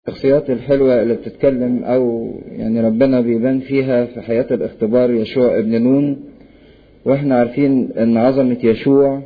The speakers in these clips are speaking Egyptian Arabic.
الشخصيات الحلوة اللي بتتكلم أو يعني ربنا بيبان فيها في حياة الاختبار يشوع ابن نون وإحنا عارفين إن عظمة يشوع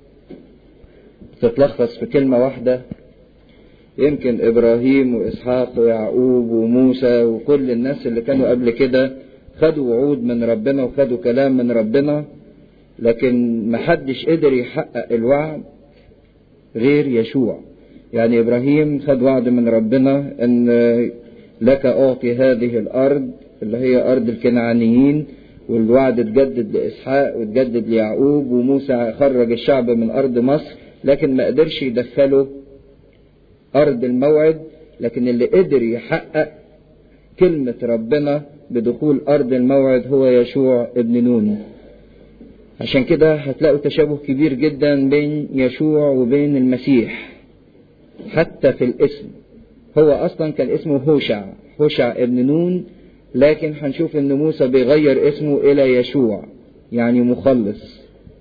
تتلخص في كلمة واحدة يمكن إبراهيم وإسحاق ويعقوب وموسى وكل الناس اللي كانوا قبل كده خدوا وعود من ربنا وخدوا كلام من ربنا لكن محدش قدر يحقق الوعد غير يشوع يعني ابراهيم خد وعد من ربنا ان لك اعطي هذه الارض اللي هي ارض الكنعانيين والوعد اتجدد لاسحاق واتجدد ليعقوب وموسى خرج الشعب من ارض مصر لكن ما قدرش يدخله ارض الموعد لكن اللي قدر يحقق كلمة ربنا بدخول ارض الموعد هو يشوع ابن نون عشان كده هتلاقوا تشابه كبير جدا بين يشوع وبين المسيح حتى في الاسم هو اصلا كان اسمه هوشع هوشع ابن نون لكن هنشوف ان موسى بيغير اسمه الى يشوع يعني مخلص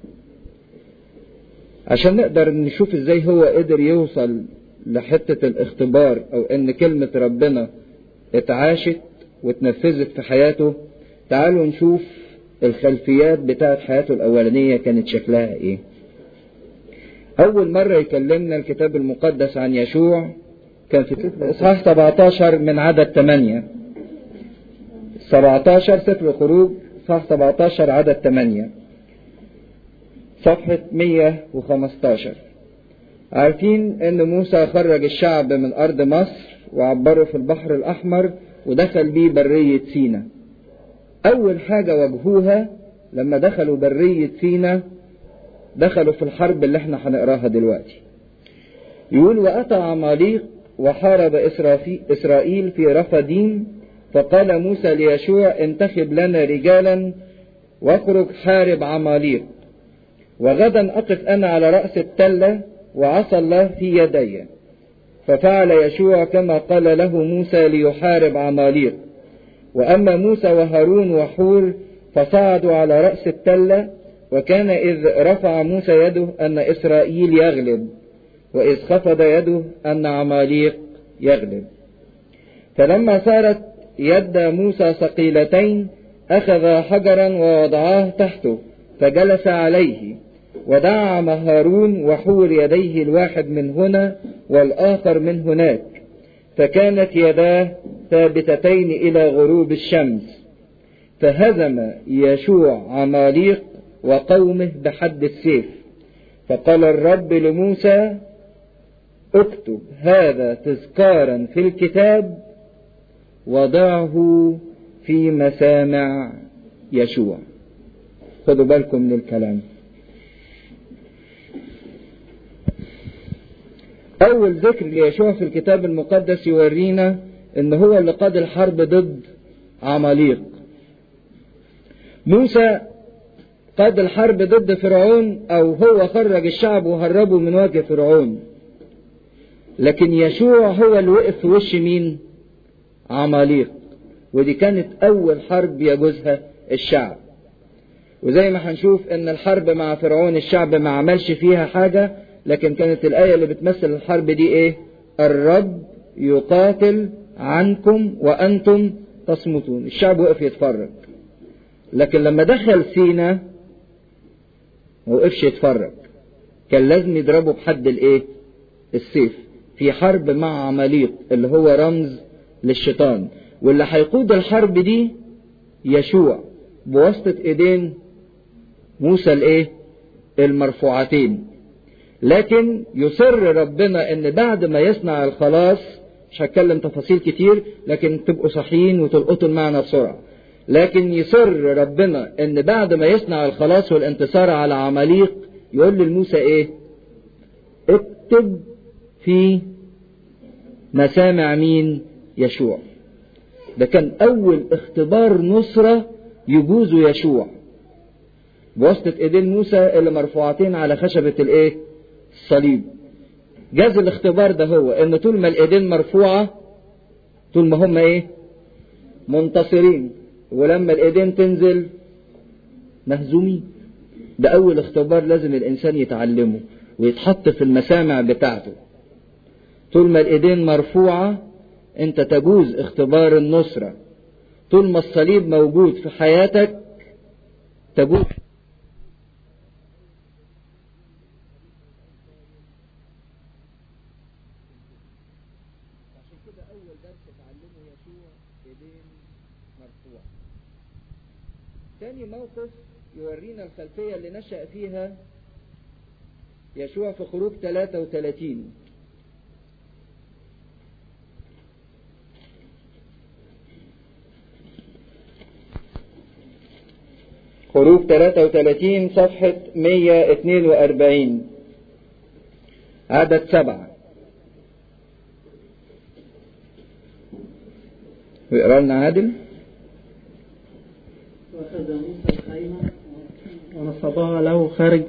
عشان نقدر نشوف ازاي هو قدر يوصل لحتة الاختبار او ان كلمة ربنا اتعاشت واتنفذت في حياته تعالوا نشوف الخلفيات بتاعت حياته الاولانية كانت شكلها ايه أول مرة يكلمنا الكتاب المقدس عن يشوع كان في إصحاح 17 من عدد 8 17 سفر الخروج إصحاح 17 عدد 8 صفحة 115 عارفين إن موسى خرج الشعب من أرض مصر وعبره في البحر الأحمر ودخل بيه برية سينا أول حاجة واجهوها لما دخلوا برية سينا دخلوا في الحرب اللي احنا هنقراها دلوقتي يقول وأتى عماليق وحارب إسرائيل في رفديم فقال موسى ليشوع انتخب لنا رجالا واخرج حارب عماليق وغدا أقف أنا على رأس التلة وعصى الله في يدي ففعل يشوع كما قال له موسى ليحارب عماليق وأما موسى وهارون وحور فصعدوا على رأس التلة وكان إذ رفع موسى يده أن إسرائيل يغلب وإذ خفض يده أن عماليق يغلب فلما صارت يد موسى ثقيلتين أخذ حجرا ووضعاه تحته فجلس عليه ودعم هارون وحور يديه الواحد من هنا والآخر من هناك فكانت يداه ثابتتين إلى غروب الشمس فهزم يشوع عماليق وقومه بحد السيف فقال الرب لموسى اكتب هذا تذكارا في الكتاب وضعه في مسامع يشوع خدوا بالكم من الكلام أول ذكر ليشوع في الكتاب المقدس يورينا إن هو اللي قاد الحرب ضد عماليق موسى قاد الحرب ضد فرعون او هو خرج الشعب وهربه من وجه فرعون لكن يشوع هو اللي وقف في وش مين عماليق ودي كانت اول حرب يجوزها الشعب وزي ما هنشوف ان الحرب مع فرعون الشعب ما عملش فيها حاجة لكن كانت الآية اللي بتمثل الحرب دي ايه الرب يقاتل عنكم وأنتم تصمتون الشعب وقف يتفرج لكن لما دخل سينا ما وقفش يتفرج كان لازم يضربه بحد الايه السيف في حرب مع عماليق اللي هو رمز للشيطان واللي هيقود الحرب دي يشوع بواسطة ايدين موسى الايه المرفوعتين لكن يصر ربنا ان بعد ما يصنع الخلاص مش هتكلم تفاصيل كتير لكن تبقوا صحيين وتلقطوا المعنى بسرعه لكن يصر ربنا ان بعد ما يصنع الخلاص والانتصار على عماليق يقول لموسى ايه اكتب في مسامع مين يشوع ده كان اول اختبار نصرة يجوزه يشوع بواسطة ايدين موسى اللي مرفوعتين على خشبة الايه الصليب جاز الاختبار ده هو ان طول ما الايدين مرفوعة طول ما هم ايه منتصرين ولما الايدين تنزل مهزومين ده اول اختبار لازم الانسان يتعلمه ويتحط في المسامع بتاعته طول ما الايدين مرفوعة انت تجوز اختبار النصرة طول ما الصليب موجود في حياتك تجوز عشان كده أول درس اتعلمه يسوع إيدين مرفوعة. تاني موقف يورينا الخلفية اللي نشأ فيها يشوع في خروج 33 خروج 33 صفحة 142 عدد سبعة ويقرا لنا عادل وأخذ موسى الخيمة ونصبها له خارج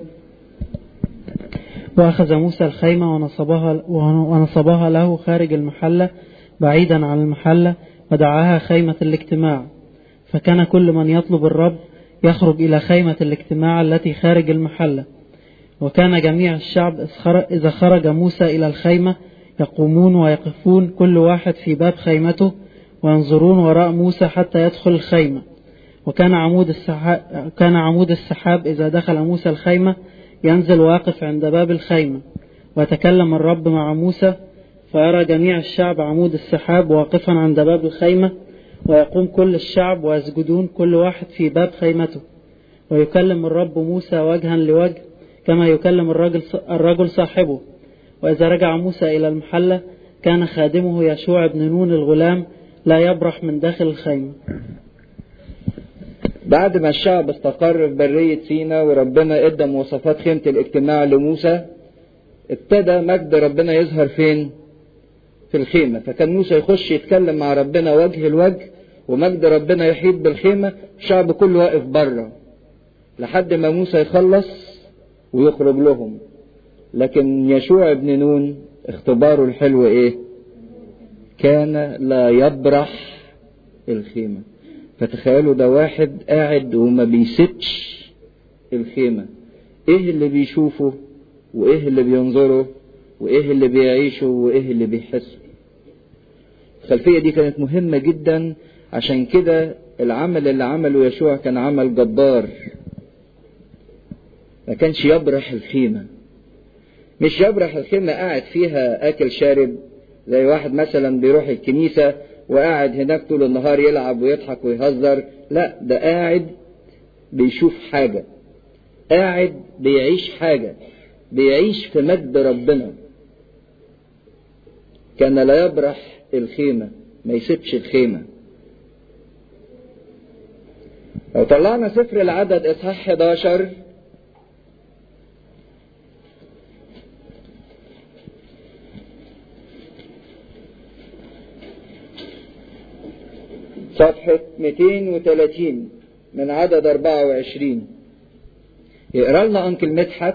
وأخذ موسى الخيمة ونصبها ونصبها له خارج المحلة بعيدا عن المحلة ودعاها خيمة الاجتماع فكان كل من يطلب الرب يخرج إلى خيمة الاجتماع التي خارج المحلة وكان جميع الشعب إذا خرج موسى إلى الخيمة يقومون ويقفون كل واحد في باب خيمته وينظرون وراء موسى حتى يدخل الخيمة وكان عمود السحاب كان عمود السحاب إذا دخل موسى الخيمة ينزل واقف عند باب الخيمة ويتكلم الرب مع موسى فيرى جميع الشعب عمود السحاب واقفا عند باب الخيمة ويقوم كل الشعب ويسجدون كل واحد في باب خيمته ويكلم الرب موسى وجها لوجه كما يكلم الرجل الرجل صاحبه وإذا رجع موسى إلى المحلة كان خادمه يشوع بن نون الغلام لا يبرح من داخل الخيمة بعد ما الشعب استقر في برية سينا وربنا ادى مواصفات خيمة الاجتماع لموسى ابتدى مجد ربنا يظهر فين؟ في الخيمة فكان موسى يخش يتكلم مع ربنا وجه لوجه ومجد ربنا يحيط بالخيمة الشعب كله واقف بره لحد ما موسى يخلص ويخرج لهم لكن يشوع ابن نون اختباره الحلو ايه كان لا يبرح الخيمة فتخيلوا ده واحد قاعد وما بيسيبش الخيمة ايه اللي بيشوفه وايه اللي بينظره وايه اللي بيعيشه وايه اللي بيحسه الخلفية دي كانت مهمة جدا عشان كده العمل اللي عمله يشوع كان عمل جبار ما كانش يبرح الخيمة مش يبرح الخيمة قاعد فيها آكل شارب زي واحد مثلا بيروح الكنيسة وقاعد هناك طول النهار يلعب ويضحك ويهزر لا ده قاعد بيشوف حاجة قاعد بيعيش حاجة بيعيش في مجد ربنا كان لا يبرح الخيمة ما يسيبش الخيمة لو طلعنا سفر العدد اصحاح 11 صفحة 230 من عدد 24 يقرا لنا انكل مدحت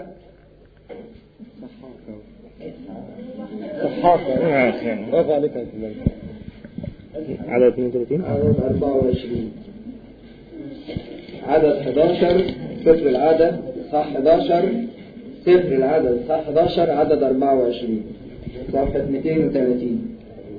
صحافة برافو عليك يا سلام عدد 32 عدد 24 عدد 11 سفر العدد صح 11 سفر العدد صح 11 عدد 24 صفحة 230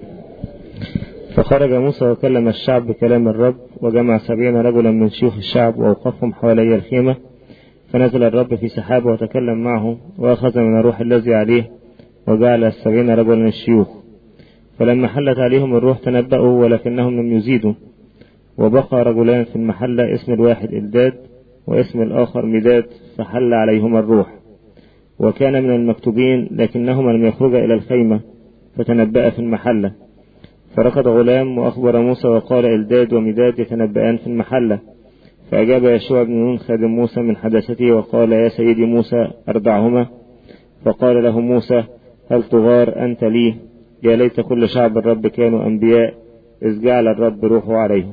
فخرج موسى وكلم الشعب بكلام الرب وجمع سبعين رجلا من شيوخ الشعب وأوقفهم حوالي الخيمة فنزل الرب في سحابة وتكلم معه وأخذ من الروح الذي عليه وجعل السبعين رجلا الشيوخ فلما حلت عليهم الروح تنبأوا ولكنهم لم يزيدوا وبقى رجلان في المحلة اسم الواحد إلداد واسم الآخر مداد فحل عليهما الروح وكان من المكتوبين لكنهما لم يخرجا إلى الخيمة فتنبأ في المحلة فركض غلام وأخبر موسى وقال إلداد ومداد يتنبأان في المحلة فأجاب يشوع بن نون خادم موسى من حدثته وقال يا سيدي موسى أردعهما فقال له موسى هل تغار أنت لي يا ليت كل شعب الرب كانوا أنبياء إذ جعل الرب روحه عليهم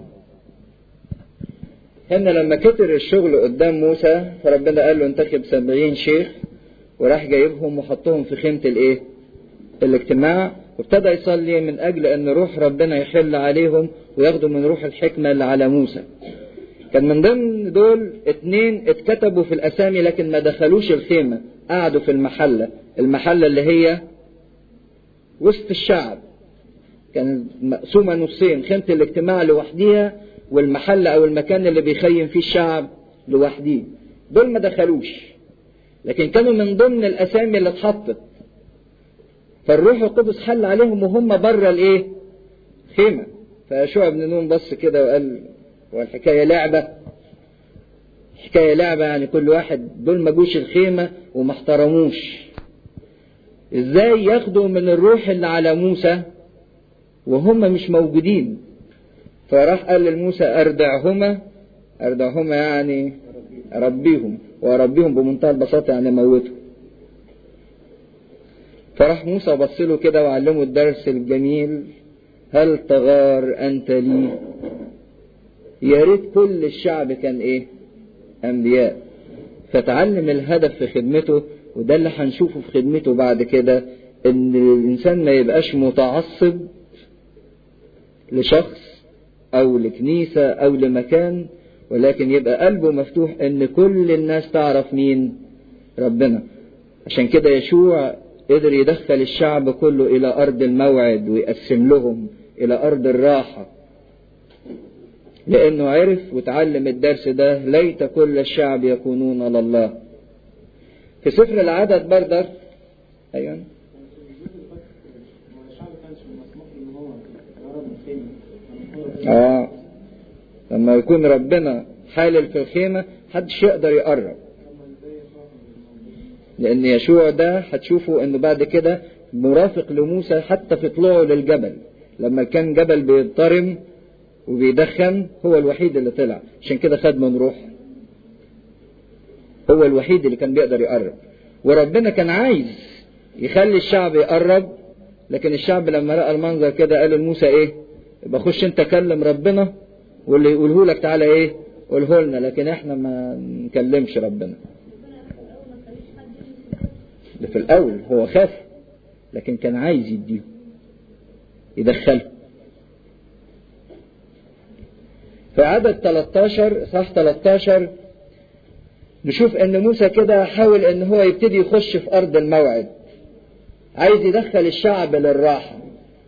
هنا لما كتر الشغل قدام موسى فربنا قال له انتخب سبعين شيخ وراح جايبهم وحطهم في خيمة الايه الاجتماع وابتدى يصلي من اجل ان روح ربنا يحل عليهم وياخدوا من روح الحكمة اللي على موسى كان من ضمن دول اتنين اتكتبوا في الاسامي لكن ما دخلوش الخيمة قعدوا في المحلة المحلة اللي هي وسط الشعب كانت مقسومة نصين خيمة الاجتماع لوحديها والمحل أو المكان اللي بيخيم فيه الشعب لوحديه دول ما دخلوش لكن كانوا من ضمن الأسامي اللي اتحطت فالروح القدس حل عليهم وهم بره الايه؟ خيمة فيشوع بن نون بص كده وقال والحكاية لعبة حكاية لعبة يعني كل واحد دول ما جوش الخيمة وما احترموش ازاي ياخدوا من الروح اللي على موسى وهم مش موجودين فراح قال لموسى اردعهما اردعهما يعني ربيهم واربيهم بمنتهى البساطة يعني موتهم فراح موسى بص له كده وعلمه الدرس الجميل هل تغار انت لي يا ريت كل الشعب كان ايه انبياء فتعلم الهدف في خدمته وده اللي هنشوفه في خدمته بعد كده ان الانسان ما يبقاش متعصب لشخص او لكنيسة او لمكان ولكن يبقى قلبه مفتوح ان كل الناس تعرف مين ربنا عشان كده يشوع قدر يدخل الشعب كله الى ارض الموعد ويقسم لهم الى ارض الراحة لانه عرف وتعلم الدرس ده ليت كل الشعب يكونون لله في سفر العدد بردر ايوه اه لما يكون ربنا حالل في الخيمة محدش يقدر يقرب لأن يشوع ده هتشوفوا إنه بعد كده مرافق لموسى حتى في طلوعه للجبل لما كان جبل بيضطرم وبيدخن هو الوحيد اللي طلع عشان كده خد من روح هو الوحيد اللي كان بيقدر يقرب وربنا كان عايز يخلي الشعب يقرب لكن الشعب لما لقى المنظر كده قال لموسى ايه يبقى خش انت كلم ربنا واللي يقوله لك تعالى ايه قوله لنا لكن احنا ما نكلمش ربنا ده في الاول هو خاف لكن كان عايز يديه يدخله في عدد 13 صح 13 نشوف ان موسى كده حاول ان هو يبتدي يخش في ارض الموعد عايز يدخل الشعب للراحة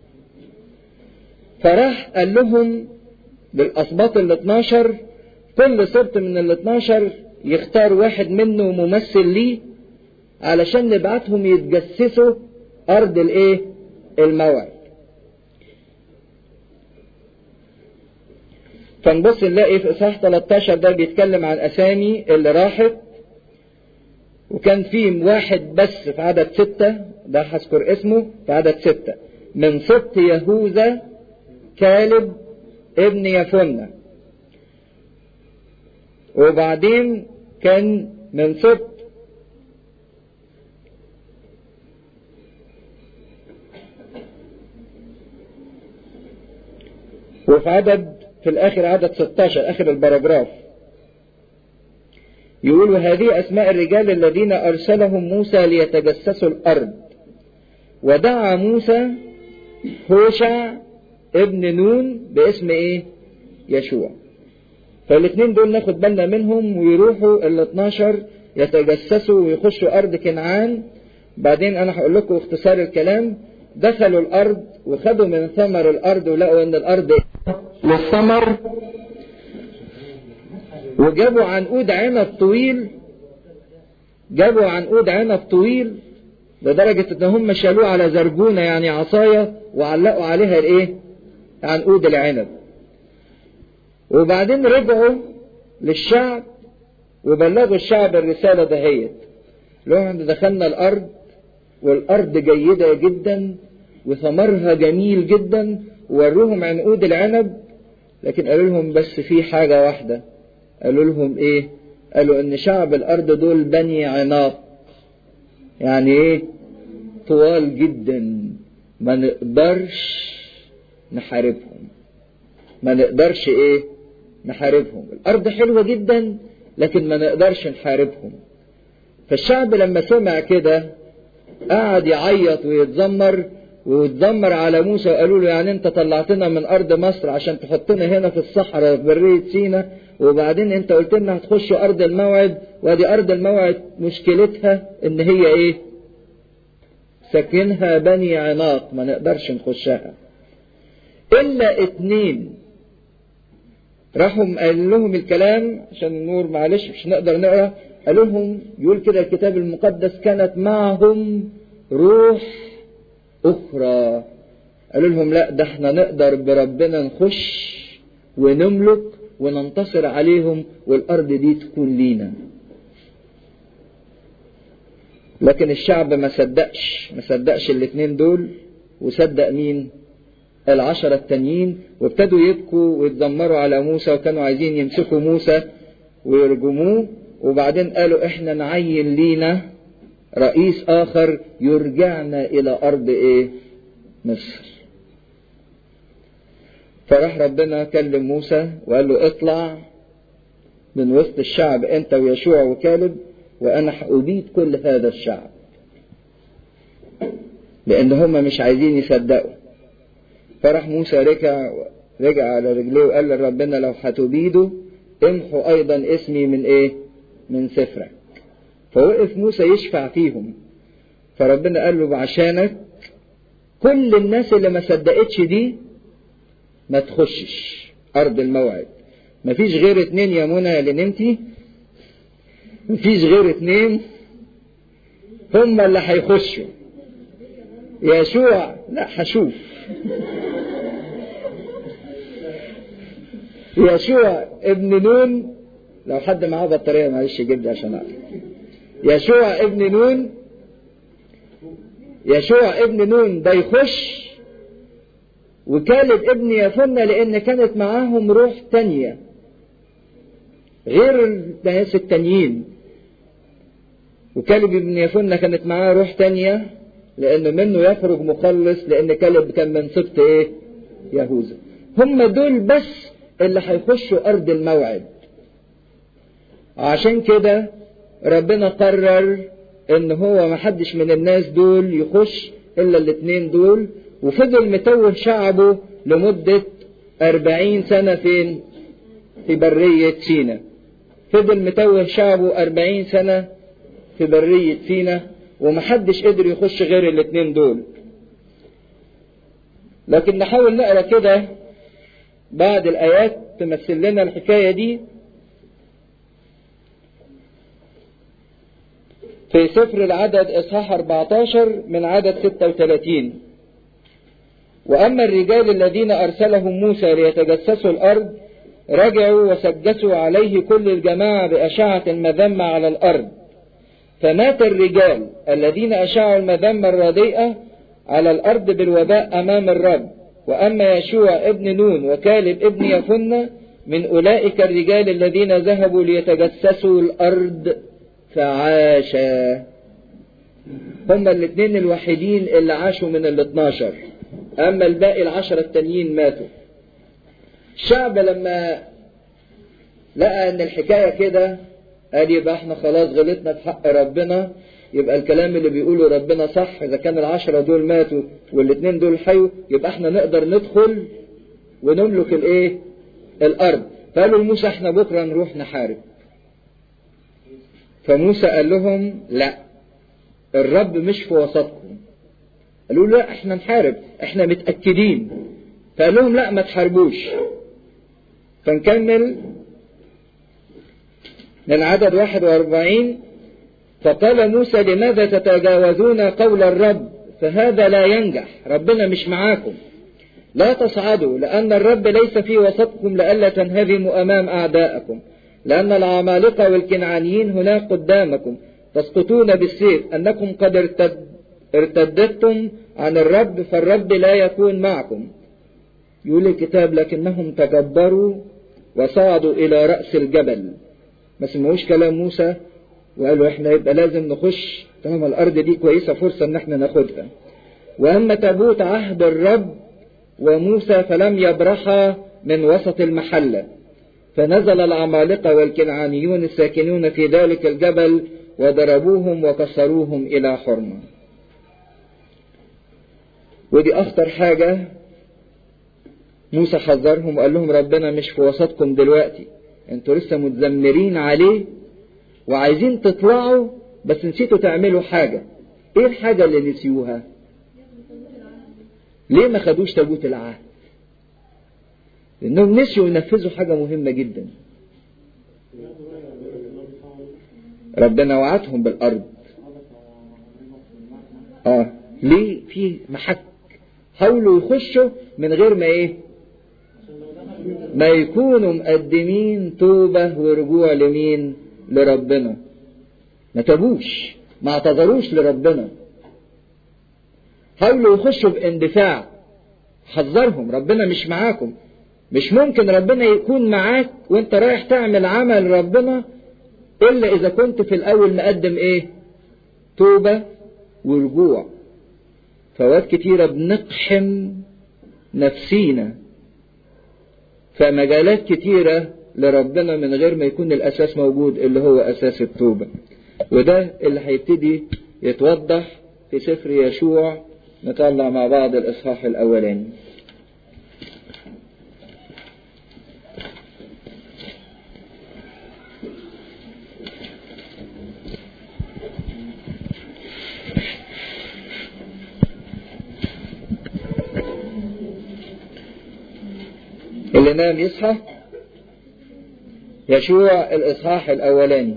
فراح قال لهم للأسباط ال 12 كل سبط من ال 12 يختار واحد منه ممثل ليه علشان نبعتهم يتجسسوا أرض الإيه؟ الموعد. فنبص نلاقي في إصحاح 13 ده بيتكلم عن أسامي اللي راحت وكان في واحد بس في عدد ستة ده هذكر اسمه في عدد ستة من سبط يهوذا كالب ابن يفنة وبعدين كان من سبط وفي عدد في الآخر عدد 16 آخر البراجراف يقول وهذه أسماء الرجال الذين أرسلهم موسى ليتجسسوا الأرض ودعا موسى هوشع ابن نون باسم ايه يشوع فالاثنين دول ناخد بالنا منهم ويروحوا ال 12 يتجسسوا ويخشوا ارض كنعان بعدين انا هقول لكم اختصار الكلام دخلوا الارض وخدوا من ثمر الارض ولقوا ان الارض للثمر وجابوا عنقود عنب طويل جابوا عنقود عنب طويل لدرجة ان هم شالوه على زرجونة يعني عصاية وعلقوا عليها الايه عنقود العنب وبعدين رجعوا للشعب وبلغوا الشعب الرسالة دهيت لهم دخلنا الارض والارض جيدة جدا وثمرها جميل جدا ووروهم عنقود العنب لكن قالوا لهم بس في حاجة واحدة قالوا لهم ايه قالوا ان شعب الارض دول بني عناق يعني ايه طوال جدا ما نقدرش نحاربهم ما نقدرش ايه نحاربهم الارض حلوة جدا لكن ما نقدرش نحاربهم فالشعب لما سمع كده قعد يعيط ويتذمر ويتذمر على موسى وقالوا له يعني انت طلعتنا من ارض مصر عشان تحطنا هنا في الصحراء في برية سينا وبعدين انت قلت لنا هتخش ارض الموعد وادي ارض الموعد مشكلتها ان هي ايه ساكنها بني عناق ما نقدرش نخشها إلا اتنين راحوا قال لهم الكلام عشان النور معلش مش نقدر نقرا قال لهم يقول كده الكتاب المقدس كانت معهم روح أخرى قالوا لهم لا ده احنا نقدر بربنا نخش ونملك وننتصر عليهم والأرض دي تكون لينا لكن الشعب ما صدقش ما صدقش الاثنين دول وصدق مين العشرة التانيين وابتدوا يبكوا ويتذمروا على موسى وكانوا عايزين يمسكوا موسى ويرجموه وبعدين قالوا احنا نعين لينا رئيس اخر يرجعنا الى ارض ايه مصر فراح ربنا كلم موسى وقال له اطلع من وسط الشعب انت ويشوع وكالب وانا هأبيد كل هذا الشعب لان هم مش عايزين يصدقوا فراح موسى رجع رجع على رجليه وقال لربنا لو هتبيده امحوا ايضا اسمي من ايه من سفرك فوقف موسى يشفع فيهم فربنا قال له عشانك كل الناس اللي ما صدقتش دي ما تخشش ارض الموعد مفيش غير اتنين يا منى يا اللي نمتي مفيش غير اتنين هم اللي هيخشوا يشوع لا هشوف يشوع ابن نون لو حد معاه بطارية معلش جد عشان اعرف يشوع ابن نون يشوع ابن نون ده يخش وكالب ابن يفنى لان كانت معاهم روح تانية غير الناس التانيين وكالب ابن يفنى كانت معاه روح تانية لان منه يخرج مخلص لان كالب كان من سبط ايه يهوذا هم دول بس اللي هيخشوا ارض الموعد عشان كده ربنا قرر ان هو ما حدش من الناس دول يخش الا الاتنين دول وفضل متوه شعبه لمدة أربعين سنة فين في برية سينا فضل متوه شعبه أربعين سنة في برية سينا ومحدش قدر يخش غير الاتنين دول لكن نحاول نقرا كده بعد الآيات تمثل لنا الحكاية دي في سفر العدد إصحاح 14 من عدد 36 وأما الرجال الذين أرسلهم موسى ليتجسسوا الأرض رجعوا وسجسوا عليه كل الجماعة بأشعة المذمة على الأرض فمات الرجال الذين أشعوا المذمة الرديئة على الأرض بالوباء أمام الرب وأما يشوع ابن نون وكالب ابن يفنة من أولئك الرجال الذين ذهبوا ليتجسسوا الأرض فعاشا هم الاثنين الوحيدين اللي عاشوا من ال 12 أما الباقي العشرة التانيين ماتوا الشعب لما لقى ان الحكاية كده قال يبقى احنا خلاص غلطنا في حق ربنا يبقى الكلام اللي بيقوله ربنا صح اذا كان العشرة دول ماتوا والاثنين دول حيوا يبقى احنا نقدر ندخل ونملك الايه الارض فقالوا لموسى احنا بكرة نروح نحارب فموسى قال لهم لا الرب مش في وسطكم قالوا لا احنا نحارب احنا متأكدين فقال لهم لا ما تحاربوش فنكمل من عدد 41 فقال موسى لماذا تتجاوزون قول الرب فهذا لا ينجح ربنا مش معاكم لا تصعدوا لأن الرب ليس في وسطكم لئلا تنهزموا أمام أعدائكم لأن العمالقة والكنعانيين هناك قدامكم تسقطون بالسيف أنكم قد ارتد ارتدتم عن الرب فالرب لا يكون معكم يقول الكتاب لكنهم تجبروا وصعدوا إلى رأس الجبل ما سمعوش كلام موسى وقالوا احنا يبقى لازم نخش طالما الأرض دي كويسة فرصة إن احنا ناخدها وأما تابوت عهد الرب وموسى فلم يبرحا من وسط المحلة فنزل العمالقة والكنعانيون الساكنون في ذلك الجبل وضربوهم وكسروهم إلى حرمة ودي أخطر حاجة موسى حذرهم وقال لهم ربنا مش في وسطكم دلوقتي انتوا لسه متذمرين عليه وعايزين تطلعوا بس نسيتوا تعملوا حاجة ايه الحاجة اللي نسيوها ليه ما خدوش تابوت العهد لأنهم نسيوا ينفذوا حاجة مهمة جدا ربنا وعدهم بالأرض اه ليه في محك حاولوا يخشوا من غير ما ايه ما يكونوا مقدمين توبة ورجوع لمين لربنا ما تابوش ما اعتذروش لربنا حاولوا يخشوا باندفاع حذرهم ربنا مش معاكم مش ممكن ربنا يكون معاك وانت رايح تعمل عمل ربنا الا اذا كنت في الاول مقدم ايه توبة ورجوع فوات كتيرة بنقحم نفسينا فمجالات كتيرة لربنا من غير ما يكون الأساس موجود اللي هو أساس التوبة وده اللي هيبتدي يتوضح في سفر يشوع نطلع مع بعض الإصحاح الأولاني اللي نام يصحى يشوع الإصحاح الأولاني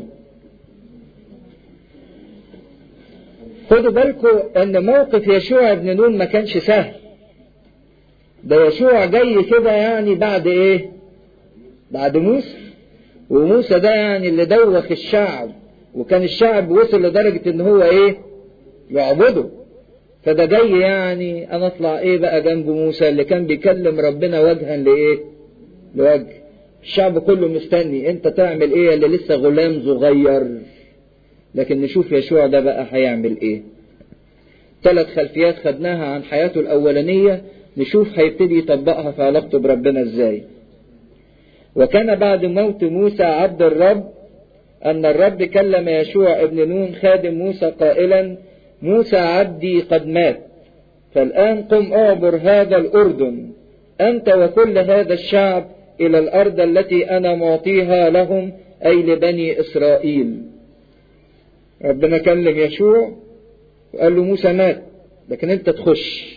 خدوا بالكم ان موقف يشوع ابن نون ما كانش سهل ده يشوع جاي كده يعني بعد ايه بعد موسى وموسى ده يعني اللي دوخ الشعب وكان الشعب وصل لدرجة ان هو ايه يعبده فده جاي يعني انا اطلع ايه بقى جنب موسى اللي كان بيكلم ربنا وجها لايه لوجه الشعب كله مستني انت تعمل ايه اللي لسه غلام صغير لكن نشوف يشوع ده بقى هيعمل ايه ثلاث خلفيات خدناها عن حياته الاولانية نشوف هيبتدي يطبقها في علاقته بربنا ازاي وكان بعد موت موسى عبد الرب ان الرب كلم يشوع ابن نون خادم موسى قائلا موسى عبدي قد مات فالآن قم اعبر هذا الأردن أنت وكل هذا الشعب إلى الأرض التي أنا معطيها لهم أي لبني إسرائيل ربنا كلم يشوع وقال له موسى مات لكن أنت تخش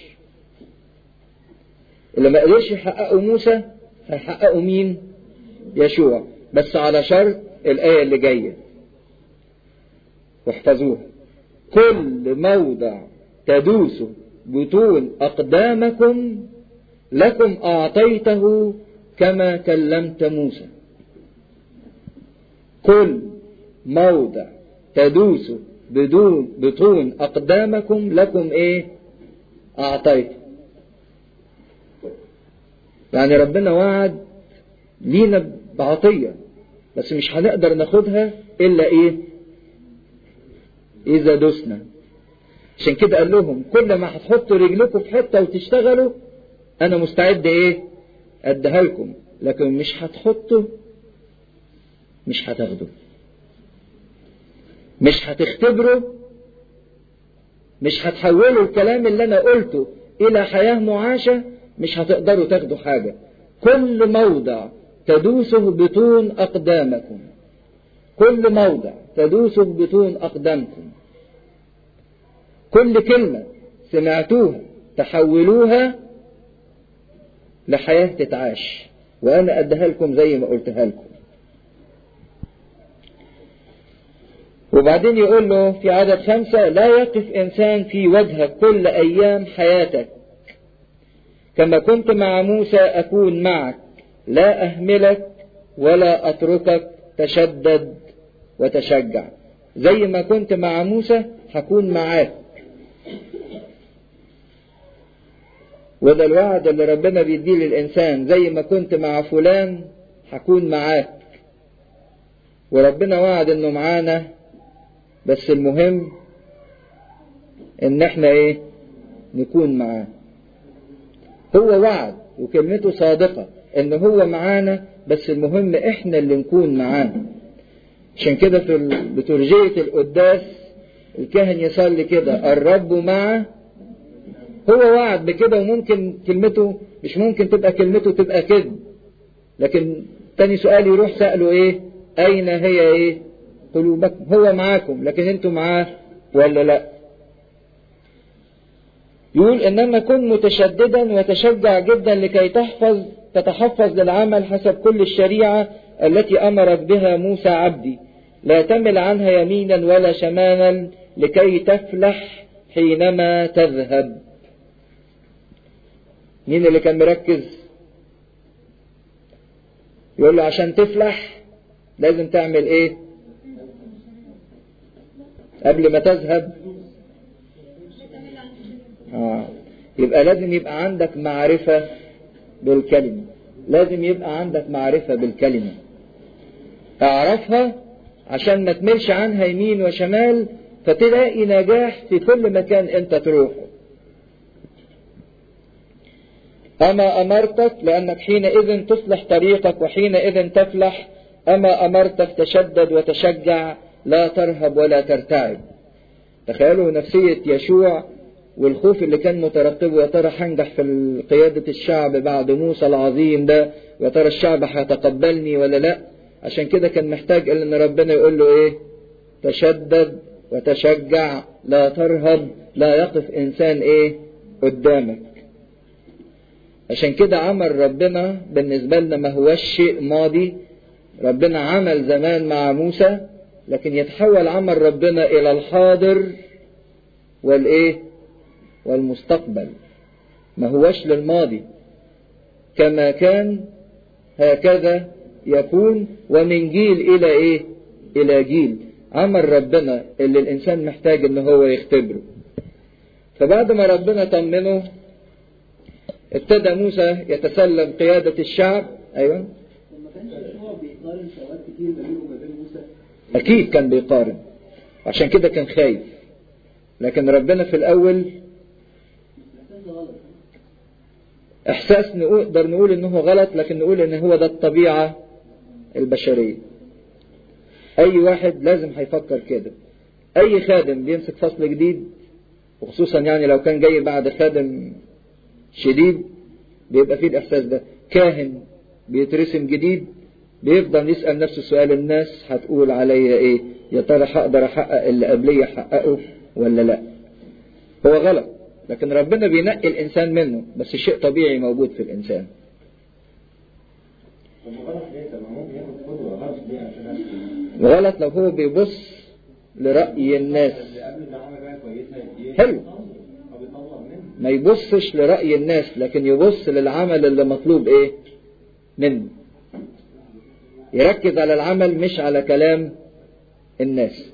اللي ما قدرش يحققوا موسى هيحققوا مين يشوع بس على شرط الآية اللي جاية واحفظوها كل موضع تدوس بطون أقدامكم لكم أعطيته كما كلمت موسى كل موضع تدوس بدون بطون أقدامكم لكم إيه أعطيته يعني ربنا وعد لينا بعطية بس مش هنقدر ناخدها إلا إيه إذا دسنا عشان كده قال لهم كل ما هتحطوا رجلكم في حتة وتشتغلوا أنا مستعد إيه أديها لكم لكن مش هتحطوا مش هتاخدوا مش هتختبروا مش هتحولوا الكلام اللي أنا قلته إلى حياة معاشة مش هتقدروا تاخدوا حاجة كل موضع تدوسه بطون أقدامكم كل موضع تدوسه بطون أقدامكم كل كلمة سمعتوها تحولوها لحياة تتعاش وأنا أديها لكم زي ما قلتها لكم وبعدين يقول له في عدد خمسة لا يقف إنسان في وجهك كل أيام حياتك كما كنت مع موسى أكون معك لا أهملك ولا أتركك تشدد وتشجع زي ما كنت مع موسى هكون معاك وده الوعد اللي ربنا بيديه للإنسان زي ما كنت مع فلان هكون معاك وربنا وعد انه معانا بس المهم ان احنا ايه نكون معاه هو وعد وكلمته صادقة ان هو معانا بس المهم احنا اللي نكون معاه عشان كده في لترجية القداس الكاهن يصلي كده الرب معه هو وعد بكده وممكن كلمته مش ممكن تبقى كلمته تبقى كده لكن تاني سؤال يروح سأله ايه اين هي ايه قلوبكم هو معاكم لكن انتوا معاه ولا لا يقول انما كن متشددا وتشجع جدا لكي تحفظ تتحفظ للعمل حسب كل الشريعة التي أمرك بها موسى عبدي لا تمل عنها يمينا ولا شمالا لكي تفلح حينما تذهب مين اللي كان مركز يقول له عشان تفلح لازم تعمل ايه قبل ما تذهب آه. يبقى لازم يبقى عندك معرفة بالكلمة لازم يبقى عندك معرفة بالكلمة اعرفها عشان ما تملش عنها يمين وشمال فتلاقي نجاح في كل مكان انت تروحه أما أمرتك لأنك حينئذ تصلح طريقك وحينئذ تفلح أما أمرتك تشدد وتشجع لا ترهب ولا ترتعب تخيلوا نفسية يشوع والخوف اللي كان مترقبه يا ترى هنجح في قيادة الشعب بعد موسى العظيم ده ويا ترى الشعب هيتقبلني ولا لا عشان كده كان محتاج ان ربنا يقول له ايه تشدد وتشجع لا ترهب لا يقف انسان ايه قدامك عشان كده عمل ربنا بالنسبة لنا ما هوش شيء ماضي ربنا عمل زمان مع موسى لكن يتحول عمل ربنا إلى الحاضر والإيه والمستقبل ما هوش للماضي كما كان هكذا يكون ومن جيل إلى إيه إلى جيل عمل ربنا اللي الإنسان محتاج إن هو يختبره فبعد ما ربنا طمنه ابتدى موسى يتسلم قيادة الشعب أيوة أكيد كان بيقارن عشان كده كان خايف لكن ربنا في الأول إحساس نقدر نقول إنه غلط لكن نقول إن هو ده الطبيعة البشرية أي واحد لازم هيفكر كده أي خادم بيمسك فصل جديد وخصوصا يعني لو كان جاي بعد خادم شديد بيبقى فيه الإحساس ده كاهن بيترسم جديد بيفضل يسأل نفسه سؤال الناس هتقول عليا ايه يا ترى هقدر احقق اللي قبلي احققه ولا لا هو غلط لكن ربنا بينقي الانسان منه بس شيء طبيعي موجود في الانسان غلط لو هو بيبص لرأي الناس حلو ما يبصش لرأي الناس لكن يبص للعمل اللي مطلوب ايه منه يركز على العمل مش على كلام الناس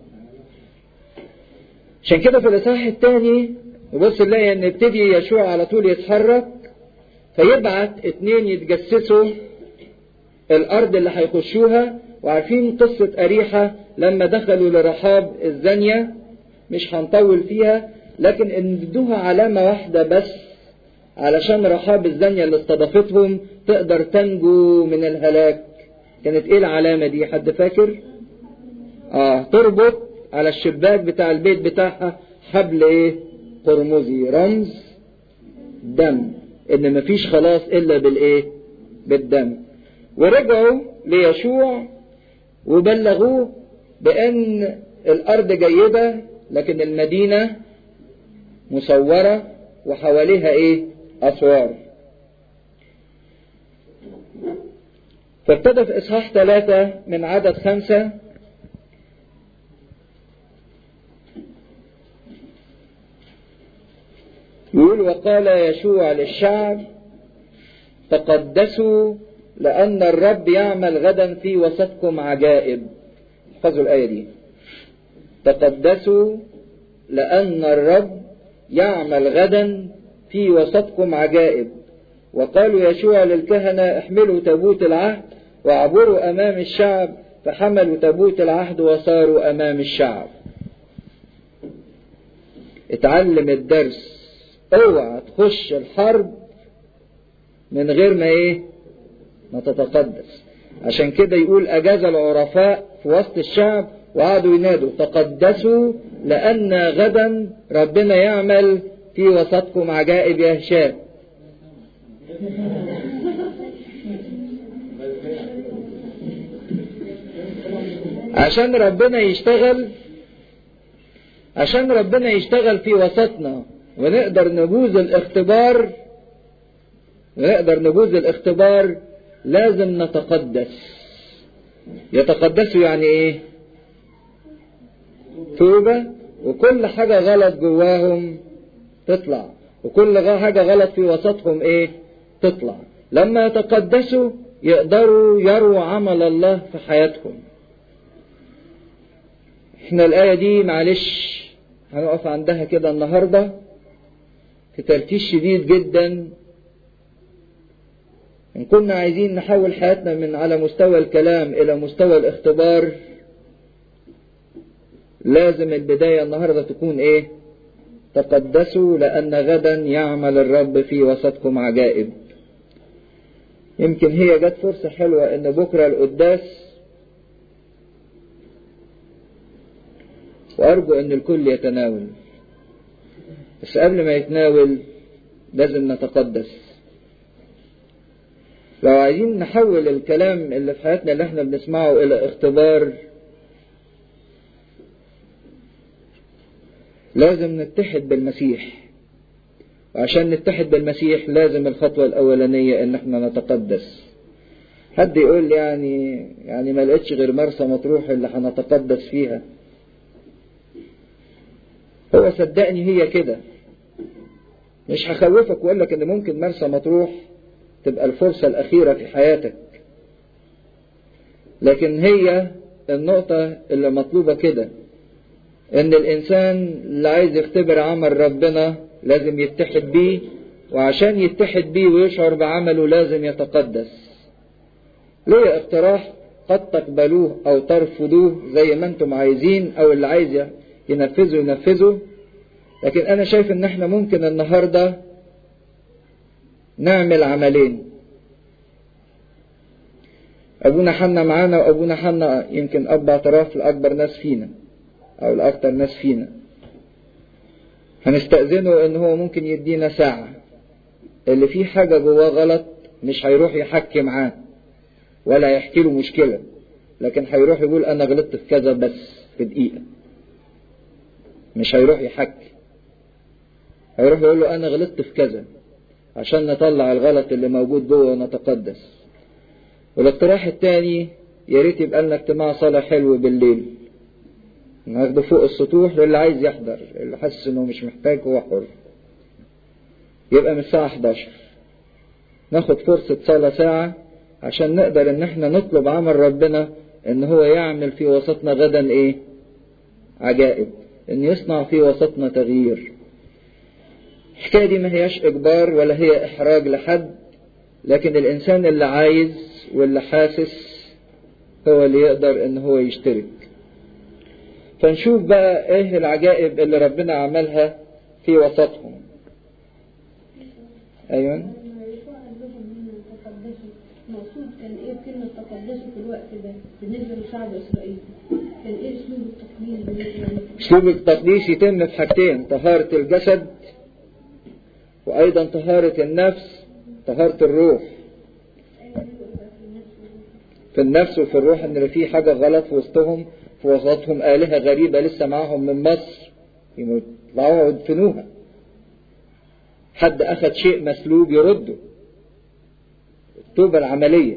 عشان كده في الاصحاح الثاني يبص نلاقي ان ابتدي يشوع على طول يتحرك فيبعت اتنين يتجسسوا الارض اللي هيخشوها وعارفين قصة أريحة لما دخلوا لرحاب الزانية مش هنطول فيها لكن ادوها علامة واحدة بس علشان رحاب الزانية اللي استضافتهم تقدر تنجو من الهلاك كانت ايه العلامة دي حد فاكر اه تربط على الشباك بتاع البيت بتاعها حبل ايه قرمزي رمز دم ان مفيش خلاص الا بالايه بالدم ورجعوا ليشوع وبلغوه بان الارض جيدة لكن المدينة مسورة وحواليها ايه اسوار فابتدى في إصحاح ثلاثة من عدد خمسة يقول وقال يشوع للشعب تقدسوا لأن الرب يعمل غدا في وسطكم عجائب احفظوا الآية دي تقدسوا لأن الرب يعمل غدا في وسطكم عجائب وقالوا يشوع للكهنة احملوا تابوت العهد وعبروا أمام الشعب فحملوا تابوت العهد وصاروا أمام الشعب اتعلم الدرس اوعى تخش الحرب من غير ما ايه ما تتقدس عشان كده يقول أجاز العرفاء في وسط الشعب وقعدوا ينادوا تقدسوا لأن غدا ربنا يعمل في وسطكم عجائب يا هشام عشان ربنا يشتغل عشان ربنا يشتغل في وسطنا ونقدر نجوز الاختبار ونقدر نجوز الاختبار لازم نتقدس يتقدسوا يعني ايه توبة وكل حاجة غلط جواهم تطلع وكل حاجة غلط في وسطهم ايه تطلع لما يتقدسوا يقدروا يروا عمل الله في حياتهم احنا الآية دي معلش هنقف عندها كده النهاردة في تركيز شديد جدا إن كنا عايزين نحول حياتنا من على مستوى الكلام إلى مستوى الاختبار لازم البداية النهاردة تكون إيه؟ تقدسوا لأن غدا يعمل الرب في وسطكم عجائب. يمكن هي جت فرصة حلوة إن بكرة القداس وأرجو إن الكل يتناول. بس قبل ما يتناول لازم نتقدس. لو عايزين نحول الكلام اللي في حياتنا اللي احنا بنسمعه إلى اختبار لازم نتحد بالمسيح وعشان نتحد بالمسيح لازم الخطوة الأولانية إن احنا نتقدس حد يقول لي يعني يعني ما لقيتش غير مرسى مطروح اللي هنتقدس فيها هو صدقني هي كده مش هخوفك واقول لك ان ممكن مرسى مطروح تبقى الفرصة الأخيرة في حياتك لكن هي النقطة اللي مطلوبة كده ان الانسان اللي عايز يختبر عمل ربنا لازم يتحد بيه وعشان يتحد بيه ويشعر بعمله لازم يتقدس ليه اقتراح قد تقبلوه او ترفضوه زي ما انتم عايزين او اللي عايز ينفذه ينفذه لكن انا شايف ان احنا ممكن النهارده نعمل عملين ابونا حنا معانا وابونا حنا يمكن اب اعتراف لاكبر ناس فينا او لاكتر ناس فينا هنستأذنه ان هو ممكن يدينا ساعة اللي فيه حاجة جواه غلط مش هيروح يحكي معاه ولا يحكي له مشكلة لكن هيروح يقول انا غلطت في كذا بس في دقيقة مش هيروح يحكي هيروح يقول له انا غلطت في كذا عشان نطلع الغلط اللي موجود جوه ونتقدس والاقتراح الثاني يا ريت يبقى لنا اجتماع صلاة حلو بالليل ناخده فوق السطوح للي عايز يحضر اللي حاسس انه مش محتاج هو حر يبقى من الساعة 11 ناخد فرصة صلاة ساعة عشان نقدر ان احنا نطلب عمل ربنا ان هو يعمل في وسطنا غدا ايه عجائب ان يصنع في وسطنا تغيير الحكاية دي ما هياش اجبار ولا هي احراج لحد لكن الانسان اللي عايز واللي حاسس هو اللي يقدر ان هو يشترك فنشوف بقى ايه العجائب اللي ربنا عملها في وسطهم ايوه المقصود كان ايه كلمة تقدسوا في الوقت ده بالنسبة لشعب اسرائيل كان ايه اسلوب التقديس بالنسبة لهم اسلوب التقديس يتم في حاجتين طهارة الجسد وايضا طهارة النفس طهارة الروح في النفس وفي الروح ان في حاجة غلط في وسطهم في وسطهم آلهة غريبة لسه معاهم من مصر يطلعوها ويدفنوها حد أخذ شيء مسلوب يرده التوبة العملية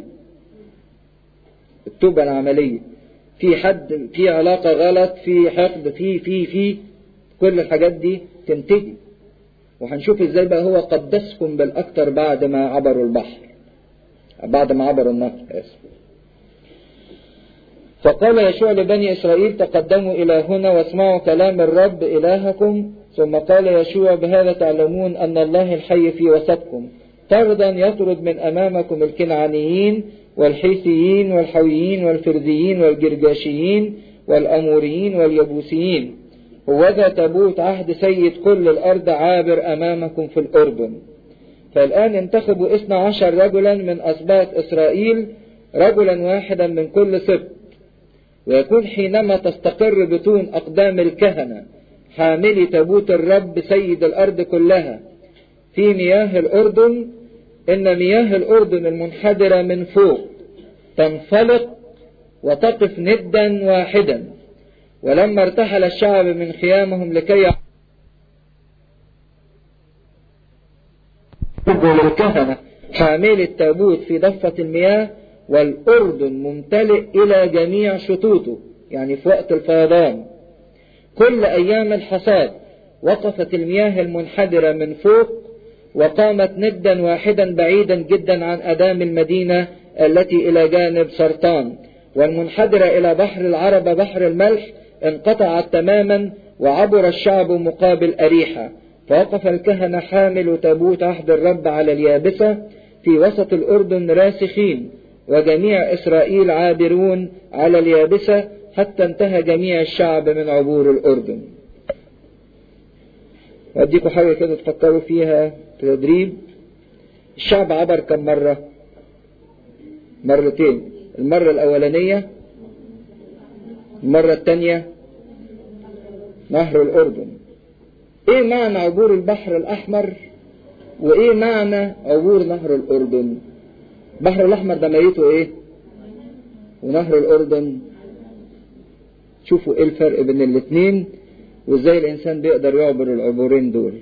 التوبة العملية في حد في علاقة غلط في حقد في في في كل الحاجات دي تنتهي وهنشوف ازاي بقى هو قدسكم بالاكثر بعد ما عبروا البحر بعد ما عبروا النهر اسف فقال يشوع لبني إسرائيل تقدموا إلى هنا واسمعوا كلام الرب إلهكم ثم قال يشوع بهذا تعلمون أن الله الحي في وسطكم طردا يطرد من أمامكم الكنعانيين والحيثيين والحويين والفرزيين والجرجاشيين والأموريين واليبوسيين وذا تابوت عهد سيد كل الأرض عابر أمامكم في الأردن فالآن انتخبوا اثنا عشر رجلا من أسباط إسرائيل رجلا واحدا من كل سبط ويكون حينما تستقر بطون أقدام الكهنة حاملي تابوت الرب سيد الأرض كلها في مياه الأردن إن مياه الأردن المنحدرة من فوق تنفلق وتقف ندا واحدا ولما ارتحل الشعب من خيامهم لكي للكهنة حامل التابوت في ضفة المياه والأردن ممتلئ إلى جميع شطوطه يعني في وقت الفيضان كل أيام الحصاد وقفت المياه المنحدرة من فوق وقامت ندا واحدا بعيدا جدا عن أدام المدينة التي إلى جانب سرطان والمنحدرة إلى بحر العربة بحر الملح انقطعت تماما وعبر الشعب مقابل أريحة فوقف الكهنة حامل تابوت عهد الرب على اليابسة في وسط الأردن راسخين وجميع إسرائيل عابرون على اليابسة حتى انتهى جميع الشعب من عبور الأردن وأديكم حاجة كده تفكروا فيها تدريب الشعب عبر كم مرة مرتين المرة الأولانية المرة الثانية نهر الأردن إيه معنى عبور البحر الأحمر وإيه معنى عبور نهر الأردن البحر الأحمر ده ميته إيه ونهر الأردن شوفوا إيه الفرق بين الاتنين وإزاي الإنسان بيقدر يعبر العبورين دول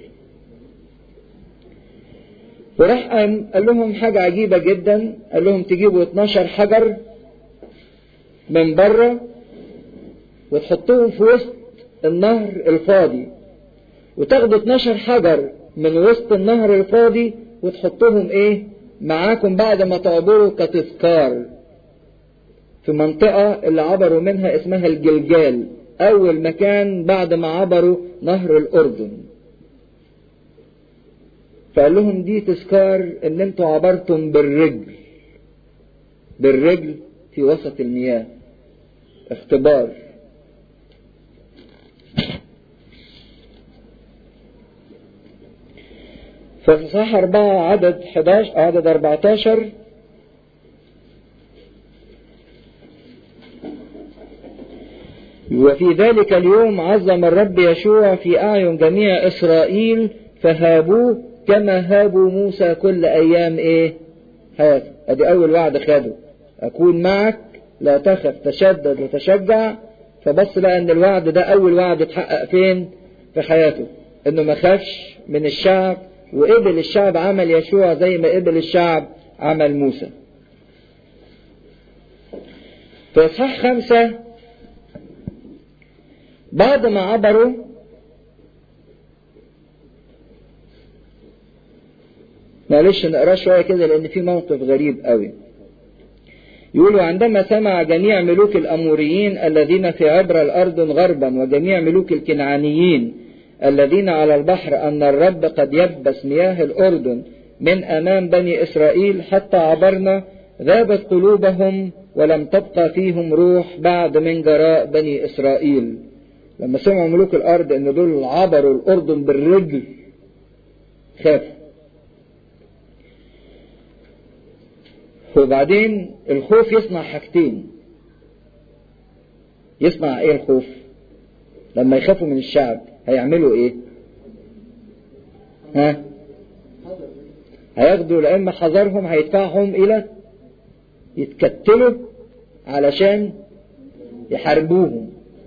وراح قام قال لهم حاجة عجيبة جدا قال لهم تجيبوا 12 حجر من بره وتحطوهم في وسط النهر الفاضي وتاخدوا 12 حجر من وسط النهر الفاضي وتحطوهم ايه معاكم بعد ما تعبروا كتذكار في منطقة اللي عبروا منها اسمها الجلجال أول مكان بعد ما عبروا نهر الأردن فقال لهم دي تذكار ان انتوا عبرتم بالرجل بالرجل في وسط المياه اختبار ففي صح أربعة عدد 11 عدد 14 وفي ذلك اليوم عظم الرب يشوع في أعين جميع إسرائيل فهابوه كما هابوا موسى كل أيام إيه حياته أدي أول وعد خده أكون معك لا تخف تشدد وتشجع فبص بقى أن الوعد ده أول وعد اتحقق فين في حياته إنه ما خافش من الشعب وقبل الشعب عمل يشوع زي ما قبل الشعب عمل موسى في إصحاح خمسة بعد ما عبروا معلش نقراه شوية كده لأن في موقف غريب قوي يقولوا عندما سمع جميع ملوك الأموريين الذين في عبر الأرض غربا وجميع ملوك الكنعانيين الذين على البحر أن الرب قد يبس مياه الأردن من أمام بني إسرائيل حتى عبرنا ذابت قلوبهم ولم تبقى فيهم روح بعد من جراء بني إسرائيل لما سمعوا ملوك الأرض أن دول عبروا الأردن بالرجل خافوا وبعدين الخوف يصنع حاجتين يصنع ايه الخوف لما يخافوا من الشعب هيعملوا ايه ها هياخدوا لأما حذرهم هيدفعهم إلى يتكتلوا علشان يحاربوهم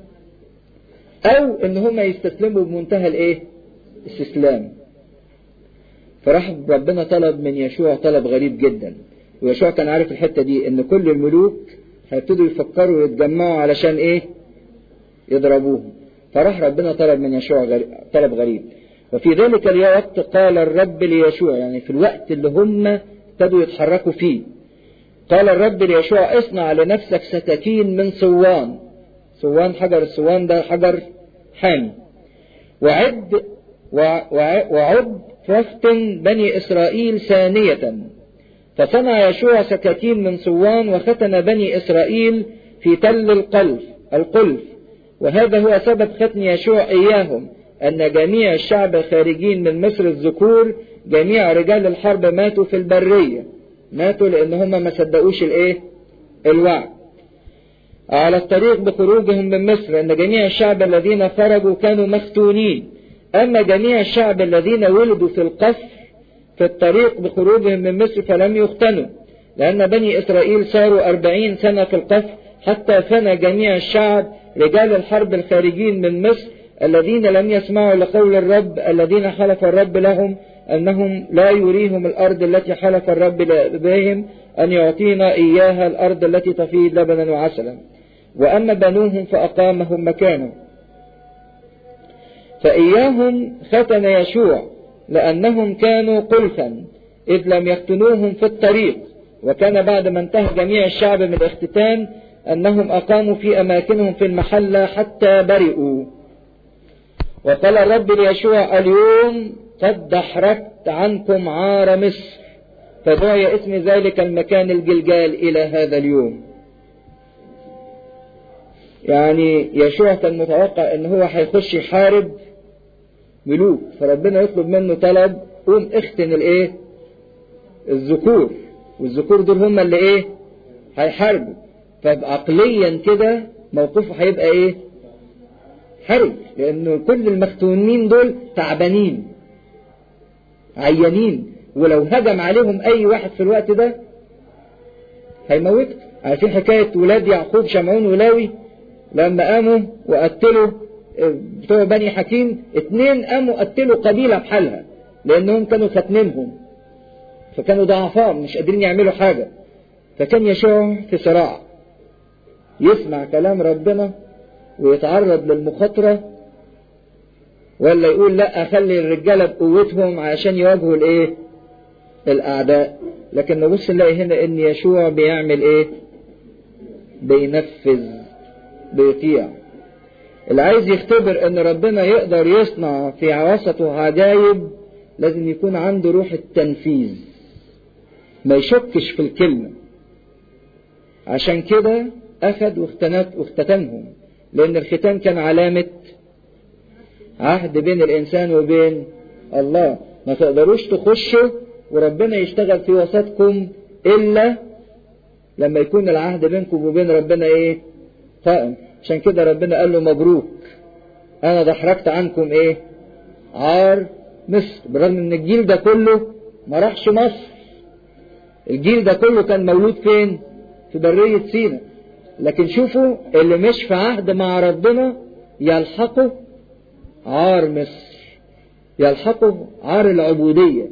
أو إن هم يستسلموا بمنتهى الإيه؟ استسلام. فراح ربنا طلب من يشوع طلب غريب جدا. ويشوع كان عارف الحتة دي إن كل الملوك هيبتدوا يفكروا ويتجمعوا علشان إيه؟ يضربوهم. فراح ربنا طلب من يشوع غريب طلب غريب. وفي ذلك الوقت قال الرب ليشوع يعني في الوقت اللي هم ابتدوا يتحركوا فيه قال الرب ليشوع اصنع لنفسك سكاكين من صوان صوان حجر الصوان ده حجر حامي وعد وعد فافتن بني إسرائيل ثانية فصنع يشوع سكاكين من صوان وختن بني إسرائيل في تل القلف القلف وهذا هو سبب ختن يشوع إياهم أن جميع الشعب الخارجين من مصر الذكور جميع رجال الحرب ماتوا في البرية ماتوا لأن هم ما صدقوش الإيه؟ الوعد على الطريق بخروجهم من مصر أن جميع الشعب الذين خرجوا كانوا مختونين أما جميع الشعب الذين ولدوا في القصر في الطريق بخروجهم من مصر فلم يختنوا لأن بني إسرائيل صاروا أربعين سنة في القصر حتى فنى جميع الشعب رجال الحرب الخارجين من مصر الذين لم يسمعوا لقول الرب الذين حلف الرب لهم أنهم لا يريهم الأرض التي حلف الرب لآبائهم أن يعطينا إياها الأرض التي تفيض لبنا وعسلا وأما بنوهم فأقامهم مكانه فإياهم ختن يشوع لأنهم كانوا قلفا إذ لم يختنوهم في الطريق وكان بعد ما انتهى جميع الشعب من الاختتان أنهم أقاموا في أماكنهم في المحلة حتى برئوا وقال الرب ليشوع اليوم قد دحرجت عنكم عار مصر فدعي اسم ذلك المكان الجلجال إلى هذا اليوم يعني يشوع كان متوقع ان هو هيخش يحارب ملوك فربنا يطلب منه طلب قوم اختن الايه الذكور والذكور دول هم اللي ايه هيحاربوا فعقليا كده موقفه هيبقى ايه حرج لان كل المختونين دول تعبانين عيانين ولو هجم عليهم اي واحد في الوقت ده هيموت عارفين حكاية ولاد يعقوب شمعون ولاوي لما قاموا وقتلوا بتوع بني حكيم اتنين قاموا قتلوا قبيلة بحالها لانهم كانوا ختنينهم فكانوا ضعفاء مش قادرين يعملوا حاجة فكان يشوع في صراع يسمع كلام ربنا ويتعرض للمخاطرة ولا يقول لا اخلي الرجالة بقوتهم عشان يواجهوا الايه الاعداء لكن نبص نلاقي هنا ان يشوع بيعمل ايه بينفذ بيطيع اللي عايز يختبر ان ربنا يقدر يصنع في وسطه عجائب لازم يكون عنده روح التنفيذ ما يشكش في الكلمة عشان كده أخذ واختنت واختتنهم لأن الختان كان علامة عهد بين الإنسان وبين الله ما تقدروش تخشوا وربنا يشتغل في وسطكم إلا لما يكون العهد بينكم وبين ربنا إيه قائم عشان كده ربنا قال له مبروك أنا دحرجت عنكم إيه عار مصر بالرغم إن الجيل ده كله ما راحش مصر الجيل ده كله كان مولود فين في برية سينا لكن شوفوا اللي مش في عهد مع ربنا يلحقه عار مصر يلحقه عار العبودية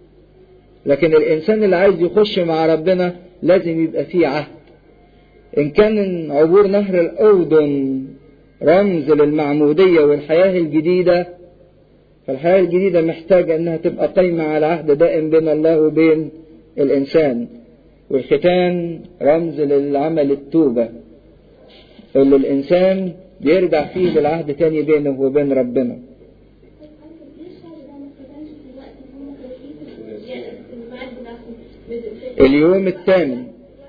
لكن الإنسان اللي عايز يخش مع ربنا لازم يبقى فيه عهد إن كان عبور نهر الأردن رمز للمعمودية والحياة الجديدة فالحياة الجديدة محتاجة إنها تبقى قايمة على عهد دائم بين الله وبين الإنسان والختان رمز للعمل التوبة اللي الإنسان بيرجع فيه للعهد تاني بينه وبين ربنا اليوم الثامن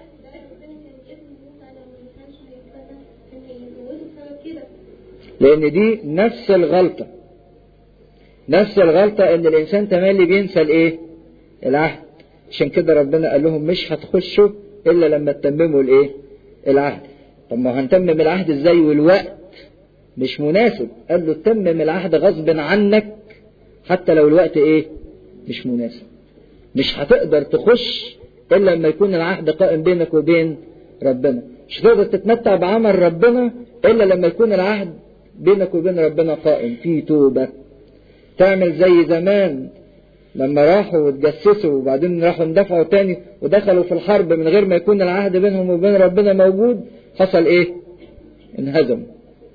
لأن دي نفس الغلطة نفس الغلطة إن الإنسان تملي بينسى الإيه؟ العهد عشان كده ربنا قال لهم مش هتخشوا إلا لما تتمموا الإيه؟ العهد طب ما هنتمم العهد إزاي والوقت مش مناسب قال له تمم العهد غصب عنك حتى لو الوقت إيه؟ مش مناسب مش هتقدر تخش إلا لما يكون العهد قائم بينك وبين ربنا مش هتقدر تتمتع بعمل ربنا إلا لما يكون العهد بينك وبين ربنا قائم فيه توبة تعمل زي زمان لما راحوا واتجسسوا وبعدين راحوا اندفعوا تاني ودخلوا في الحرب من غير ما يكون العهد بينهم وبين ربنا موجود حصل ايه انهزموا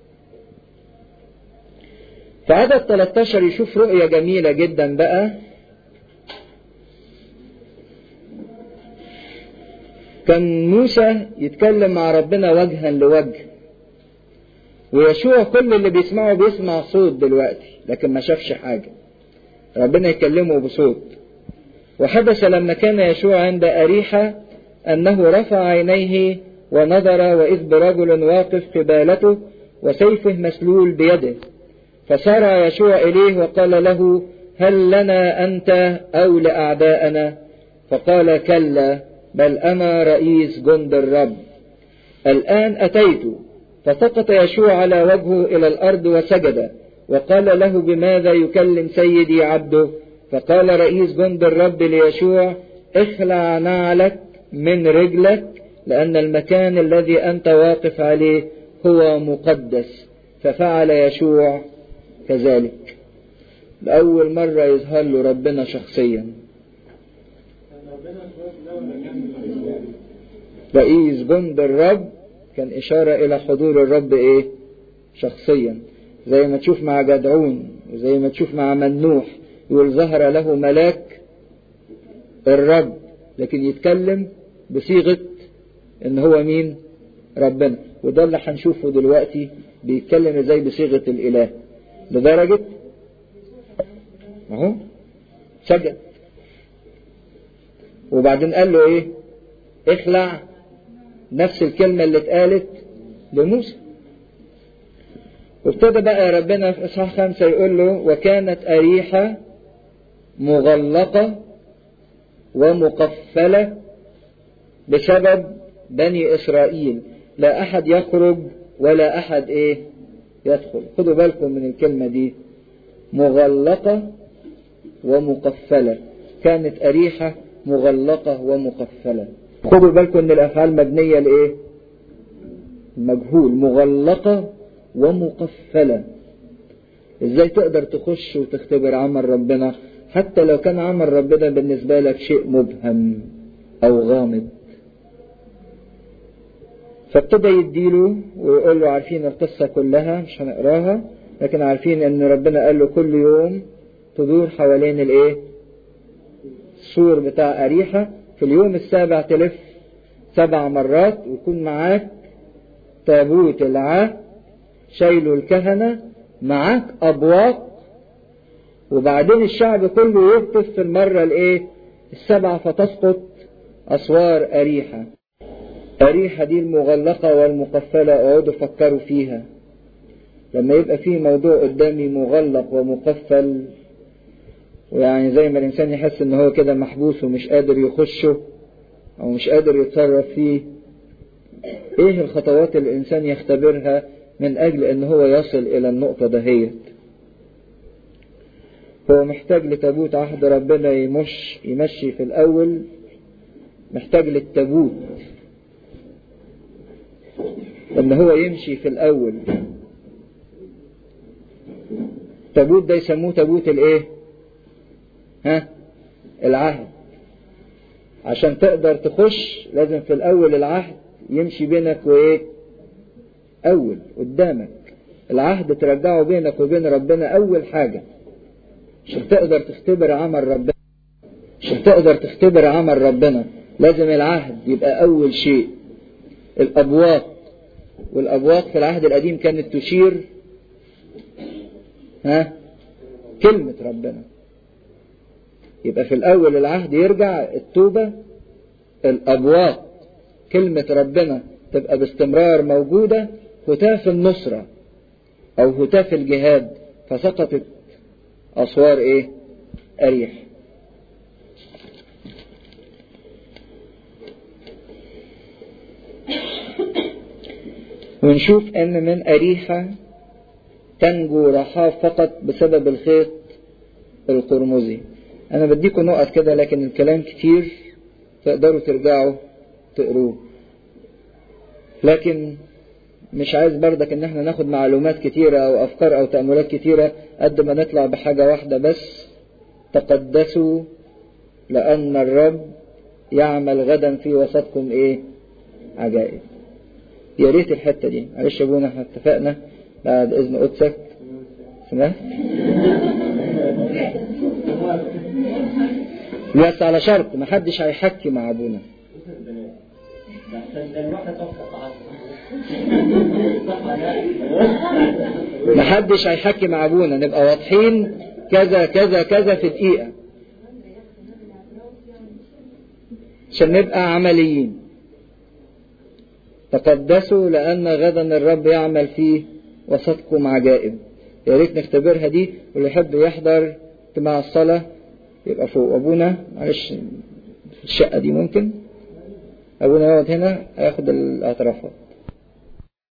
في عدد 13 يشوف رؤية جميلة جدا بقى كان موسى يتكلم مع ربنا وجها لوجه ويشوع كل اللي بيسمعه بيسمع صوت دلوقتي لكن ما شافش حاجة ربنا يكلمه بصوت وحدث لما كان يشوع عند أريحة أنه رفع عينيه ونظر وإذ برجل واقف قبالته وسيفه مسلول بيده فسار يشوع إليه وقال له هل لنا أنت أو لأعداءنا فقال كلا بل أنا رئيس جند الرب الآن أتيت فسقط يشوع على وجهه إلى الأرض وسجد وقال له بماذا يكلم سيدي عبده فقال رئيس جند الرب ليشوع اخلع نعلك من رجلك لأن المكان الذي أنت واقف عليه هو مقدس ففعل يشوع كذلك لأول مرة يظهر له ربنا شخصيا رئيس جند الرب كان إشارة إلى حضور الرب إيه شخصيا زي ما تشوف مع جدعون وزي ما تشوف مع منوح يقول ظهر له ملاك الرب لكن يتكلم بصيغة ان هو مين ربنا وده اللي هنشوفه دلوقتي بيتكلم ازاي بصيغة الاله لدرجة اهو سجد وبعدين قال له ايه اخلع نفس الكلمة اللي اتقالت لموسى وابتدى بقى ربنا في اصحاح خمسة يقول له وكانت أريحة مغلقة ومقفلة بسبب بني إسرائيل لا أحد يخرج ولا أحد إيه يدخل خدوا بالكم من الكلمة دي مغلقة ومقفلة كانت أريحة مغلقة ومقفلة خدوا بالكم ان الافعال مبنية لايه مجهول مغلقة ومقفلة ازاي تقدر تخش وتختبر عمل ربنا حتى لو كان عمل ربنا بالنسبة لك شيء مبهم او غامض فابتدى يديله ويقول له عارفين القصة كلها مش هنقراها لكن عارفين ان ربنا قال له كل يوم تدور حوالين الايه السور بتاع أريحة في اليوم السابع تلف سبع مرات ويكون معاك تابوت العهد شايله الكهنة معاك أبواق وبعدين الشعب كله يهتف في المرة الايه السبعة فتسقط أسوار أريحة أريحة دي المغلقة والمقفلة اقعدوا فكروا فيها لما يبقى فيه موضوع قدامي مغلق ومقفل ويعني زي ما الإنسان يحس إن هو كده محبوس ومش قادر يخشه أو مش قادر يتصرف فيه إيه الخطوات اللي الإنسان يختبرها من أجل إن هو يصل إلى النقطة دهيت هو محتاج لتابوت عهد ربنا يمش يمشي في الأول محتاج للتابوت إن هو يمشي في الأول التابوت ده يسموه تابوت الإيه؟ ها العهد عشان تقدر تخش لازم في الاول العهد يمشي بينك وايه اول قدامك العهد ترجعه بينك وبين ربنا اول حاجة عشان تقدر تختبر عمل ربنا عشان تقدر تختبر عمل ربنا لازم العهد يبقى اول شيء الابواق والابواق في العهد القديم كانت تشير ها كلمة ربنا يبقى في الأول العهد يرجع التوبة الأبواق كلمة ربنا تبقى باستمرار موجودة هتاف النصرة أو هتاف الجهاد فسقطت أسوار إيه؟ أريح ونشوف أن من أريحة تنجو رحاب فقط بسبب الخيط القرمزي انا بديكم نقط كده لكن الكلام كتير تقدروا ترجعوا تقروه لكن مش عايز بردك ان احنا ناخد معلومات كتيرة او افكار او تأملات كتيرة قد ما نطلع بحاجة واحدة بس تقدسوا لان الرب يعمل غدا في وسطكم ايه عجائب يا ريت الحتة دي معلش يا ابونا احنا اتفقنا بعد اذن قدسك سمعت بس على شرط ما حدش هيحكي مع ابونا ما حدش هيحكي مع ابونا نبقى واضحين كذا كذا كذا في دقيقة عشان نبقى عمليين تقدسوا لأن غدا الرب يعمل فيه وسطكم عجائب يا ريت نختبرها دي واللي يحب يحضر اجتماع الصلاة يبقى فوق أبونا معلش في الشقة دي ممكن أبونا يقعد هنا هياخد الاعترافات